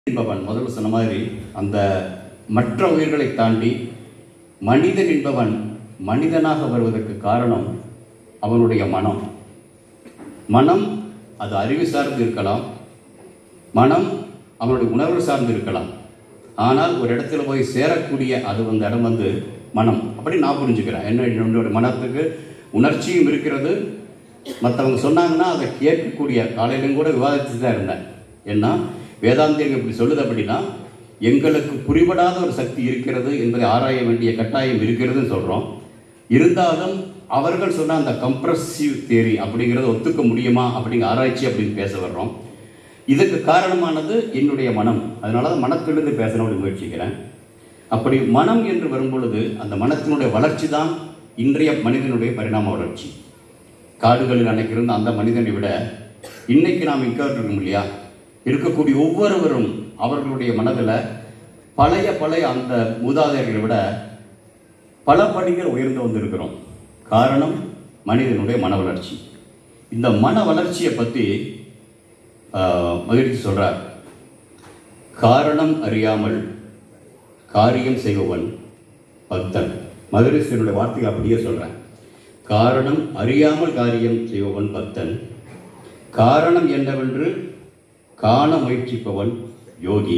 என்பவன் முதல்ல சொன்ன மாதிரி அந்த மற்ற உயிர்களை தாண்டி மனிதன் என்பவன் மனிதனாக வருவதற்கு காரணம் அவனுடைய மனம் மனம் அது அறிவு சார்ந்து இருக்கலாம் மனம் அவனுடைய உணர்வு சார்ந்து இருக்கலாம் ஆனால் ஒரு இடத்துல போய் சேரக்கூடிய அது அந்த இடம் வந்து மனம் அப்படி நான் புரிஞ்சுக்கிறேன் என்ன என்னோட மனத்துக்கு உணர்ச்சியும் இருக்கிறது மற்றவங்க சொன்னாங்கன்னா அதை கேட்கக்கூடிய காலையிலும் கூட விவாதித்து தான் இருந்தேன் ஏன்னா வேதாந்தியம் இப்படி சொல்லுது அப்படின்னா எங்களுக்கு புரிபடாத ஒரு சக்தி இருக்கிறது என்பதை ஆராய வேண்டிய கட்டாயம் இருக்கிறதுன்னு சொல்கிறோம் இருந்தாலும் அவர்கள் சொன்ன அந்த கம்ப்ரசிவ் தியரி அப்படிங்கிறத ஒத்துக்க முடியுமா அப்படிங்கிற ஆராய்ச்சி அப்படின்னு பேச வர்றோம் இதுக்கு காரணமானது என்னுடைய மனம் அதனால தான் மனத்திலிருந்து பேசணும்னு முயற்சிக்கிறேன் அப்படி மனம் என்று வரும்பொழுது அந்த மனத்தினுடைய வளர்ச்சி தான் இன்றைய மனிதனுடைய பரிணாம வளர்ச்சி காடுகளில் அன்னைக்கு இருந்த அந்த மனிதனை விட இன்னைக்கு நாம் இங்கே இருக்கோம் இல்லையா இருக்கக்கூடிய ஒவ்வொருவரும் அவர்களுடைய மனதில் பழைய பழைய அந்த மூதாதையர்களை விட பல படிகள் உயர்ந்து வந்திருக்கிறோம் காரணம் மனிதனுடைய மன வளர்ச்சி இந்த மன வளர்ச்சியை பற்றி மகிழ்ச்சி சொல்றார் காரணம் அறியாமல் காரியம் செய்பவன் பக்தன் மதுரேஸ்வரனுடைய வார்த்தைகள் அப்படியே சொல்றேன் காரணம் அறியாமல் காரியம் செய்பவன் பக்தன் காரணம் என்னவென்று காண முயற்சிப்பவன் யோகி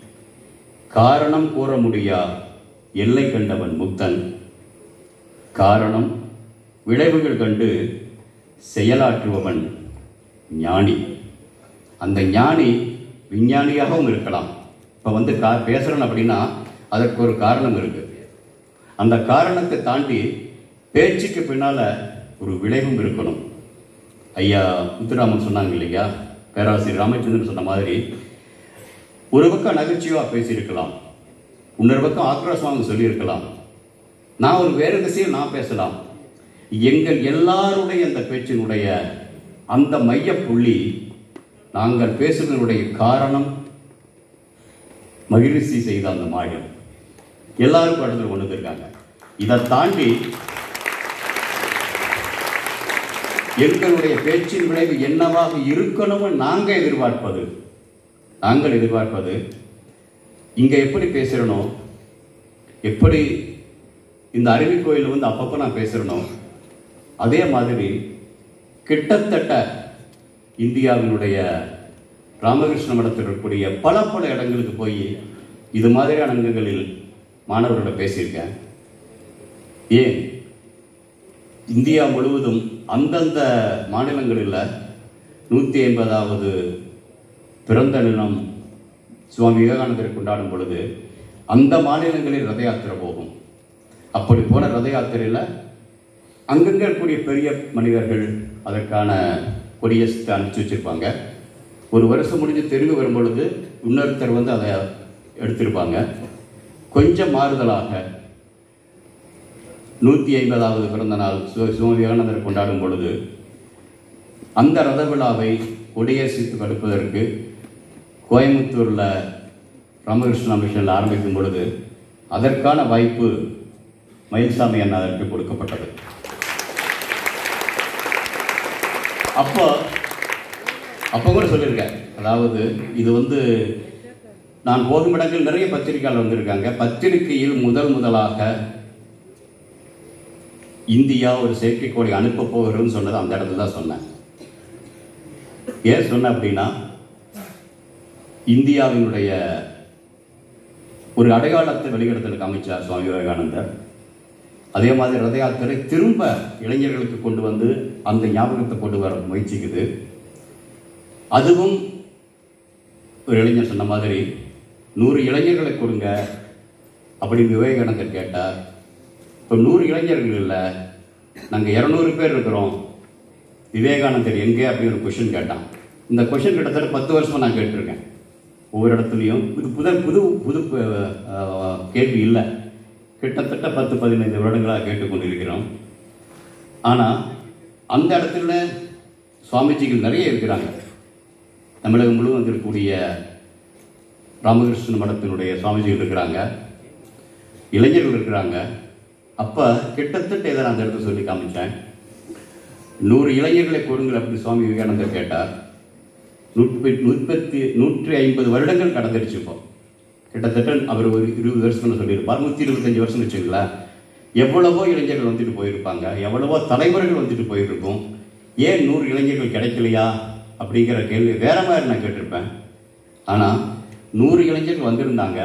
காரணம் கூற முடியா எல்லை கண்டவன் முக்தன் காரணம் விளைவுகள் கண்டு செயலாற்றுபவன் ஞானி அந்த ஞானி விஞ்ஞானியாகவும் இருக்கலாம் இப்போ வந்து கா பேசுகிறோம் அப்படின்னா அதற்கு ஒரு காரணம் இருக்கு அந்த காரணத்தை தாண்டி பேச்சுக்கு பின்னால் ஒரு விளைவும் இருக்கணும் ஐயா முத்துராமன் சொன்னாங்க இல்லையா பேராசிரியர் ராமச்சந்திரன் சொன்ன மாதிரி ஒரு பக்கம் நகைச்சுவாக பேசியிருக்கலாம் இன்னொரு பக்கம் ஆக்ரோஷமாக சொல்லியிருக்கலாம் நான் ஒரு வேறு திசையில் நான் பேசலாம் எங்கள் எல்லாருடைய அந்த பேச்சினுடைய அந்த மையப்புள்ளி நாங்கள் பேசுவதனுடைய காரணம் மகிழ்ச்சி செய்த அந்த மாயம் எல்லாருக்கும் இடத்துல கொண்டு வந்திருக்காங்க இதை தாண்டி எங்களுடைய பேச்சின் விளைவு என்னவாக இருக்கணும்னு நாங்கள் எதிர்பார்ப்பது நாங்கள் எதிர்பார்ப்பது இங்கே எப்படி பேசுகிறனோ எப்படி இந்த அருவி கோயில் வந்து அப்பப்போ நான் பேசுகிறனோ அதே மாதிரி கிட்டத்தட்ட இந்தியாவினுடைய ராமகிருஷ்ண மடத்தில் இருக்கக்கூடிய பல பல இடங்களுக்கு போய் இது மாதிரியான அங்கங்களில் மாணவர்களோட பேசியிருக்கேன் ஏன் இந்தியா முழுவதும் அந்தந்த மாநிலங்களில் நூற்றி ஐம்பதாவது பிறந்த தினம் சுவாமி விவேகானந்தர் கொண்டாடும் பொழுது அந்த மாநிலங்களில் ரத யாத்திரை போகும் அப்படி போன ரத யாத்திரையில் அங்கங்கே இருக்கக்கூடிய பெரிய மனிதர்கள் அதற்கான கொடியத்தை அனுப்பிச்சி வச்சுருப்பாங்க ஒரு வருஷம் முடிஞ்சு திரும்பி வரும் பொழுது இன்னொருத்தர் வந்து அதை எடுத்திருப்பாங்க கொஞ்சம் மாறுதலாக நூற்றி ஐம்பதாவது பிறந்த நாள் சிவ சுவாமி விவேகானந்தர் கொண்டாடும் பொழுது அந்த ரத விழாவை கொடியேசித்து தடுப்பதற்கு கோயம்புத்தூரில் ராமகிருஷ்ணா மிஷனில் ஆரம்பிக்கும் பொழுது அதற்கான வாய்ப்பு மயில்சாமி அண்ணாவிற்கு கொடுக்கப்பட்டது அப்போ அப்போ கூட சொல்லியிருக்கேன் அதாவது இது வந்து நான் போகும் இடங்கள் நிறைய பத்திரிகையாளர் வந்திருக்காங்க பத்திரிகையில் முதல் முதலாக இந்தியா ஒரு செயற்கைக்கோளை அனுப்ப போகிறோம்னு சொன்னது அந்த இடத்துல தான் சொன்னேன் ஏன் சொன்னேன் அப்படின்னா இந்தியாவினுடைய ஒரு அடையாளத்தை வெளியிடத்தில் அமைச்சார் சுவாமி விவேகானந்தர் அதே மாதிரி ரத யாத்திரை திரும்ப இளைஞர்களுக்கு கொண்டு வந்து அந்த ஞாபகத்தை கொண்டு வர முயற்சிக்குது அதுவும் ஒரு இளைஞர் சொன்ன மாதிரி நூறு இளைஞர்களை கொடுங்க அப்படின்னு விவேகானந்தர் கேட்டார் இப்போ நூறு இளைஞர்கள் இல்லை நாங்கள் இரநூறு பேர் இருக்கிறோம் விவேகானந்தர் எங்கே அப்படின்னு ஒரு கொஷின் கேட்டான் இந்த கொஷின் கிட்டத்தட்ட பத்து வருஷமாக நான் கேட்டிருக்கேன் ஒவ்வொரு இடத்துலையும் இது புது புது புது அஹ், கேள்வி இல்லை கிட்டத்தட்ட பத்து பதினைந்து வருடங்களாக கேட்டுக்கொண்டிருக்கிறோம் ஆனால் அந்த இடத்துல சுவாமிஜிகள் நிறைய இருக்கிறாங்க தமிழகம் முழுவதும் இருக்கக்கூடிய ராமகிருஷ்ண மடத்தினுடைய சுவாமிஜிகள் இருக்கிறாங்க இளைஞர்கள் இருக்கிறாங்க அப்போ கிட்டத்தட்ட இதை நான் அந்த இடத்துல சொல்லி காமிச்சேன் நூறு இளைஞர்களை கொடுங்கள் அப்படின்னு சுவாமி விவேகானந்தர் கேட்டார் நூற்றி நூற்பத்தி நூற்றி ஐம்பது வருடங்கள் கடந்துருச்சு இப்போ கிட்டத்தட்ட அவர் ஒரு இருபது வருஷம்னு சொல்லியிருப்பார் நூற்றி இருபத்தஞ்சு வருஷம் வச்சுங்களேன் எவ்வளவோ இளைஞர்கள் வந்துட்டு போயிருப்பாங்க எவ்வளவோ தலைமுறைகள் வந்துட்டு போயிருக்கும் ஏன் நூறு இளைஞர்கள் கிடைக்கலையா அப்படிங்கிற கேள்வி வேற மாதிரி நான் கேட்டிருப்பேன் ஆனால் நூறு இளைஞர்கள் வந்திருந்தாங்க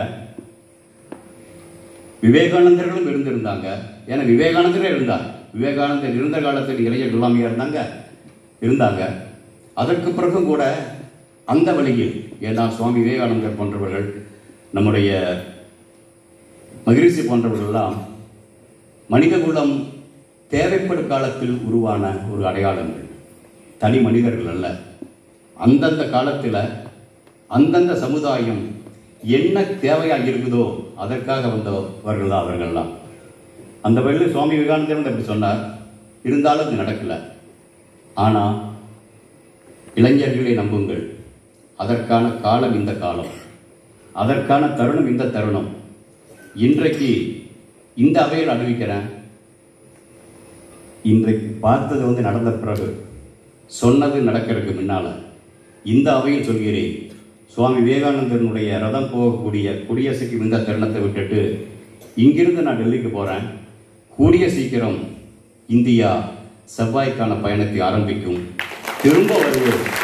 விவேகானந்தர்களும் இருந்திருந்தாங்க ஏன்னா விவேகானந்தரே இருந்தார் விவேகானந்தர் இருந்த காலத்தில் இளைஞர்கள் எல்லாமே இருந்தாங்க இருந்தாங்க அதற்கு பிறகும் கூட அந்த வழியில் ஏன்னா சுவாமி விவேகானந்தர் போன்றவர்கள் நம்முடைய மகிழ்ச்சி போன்றவர்கள்லாம் மனிதகுலம் தேவைப்படும் காலத்தில் உருவான ஒரு அடையாளங்கள் தனி மனிதர்கள் அல்ல அந்தந்த காலத்தில் அந்தந்த சமுதாயம் என்ன தேவையாக இருக்குதோ அதற்காக வந்தவர்கள் தான் அவர்கள்லாம் அந்த வகையில் சுவாமி விவேகானந்தர் வந்து அப்படி சொன்னார் இருந்தாலும் அது நடக்கல ஆனால் இளைஞர்களை நம்புங்கள் அதற்கான காலம் இந்த காலம் அதற்கான தருணம் இந்த தருணம் இன்றைக்கு இந்த அவையில் அறிவிக்கிறேன் இன்றைக்கு பார்த்தது வந்து நடந்த பிறகு சொன்னது நடக்கிறதுக்கு முன்னால இந்த அவையில் சொல்கிறேன் சுவாமி விவேகானந்தனுடைய ரதம் போகக்கூடிய குடியரசுக்கு இந்த தருணத்தை விட்டுட்டு இங்கிருந்து நான் டெல்லிக்கு போகிறேன் கூடிய சீக்கிரம் இந்தியா செவ்வாய்க்கான பயணத்தை ஆரம்பிக்கும் திரும்ப வருவோம்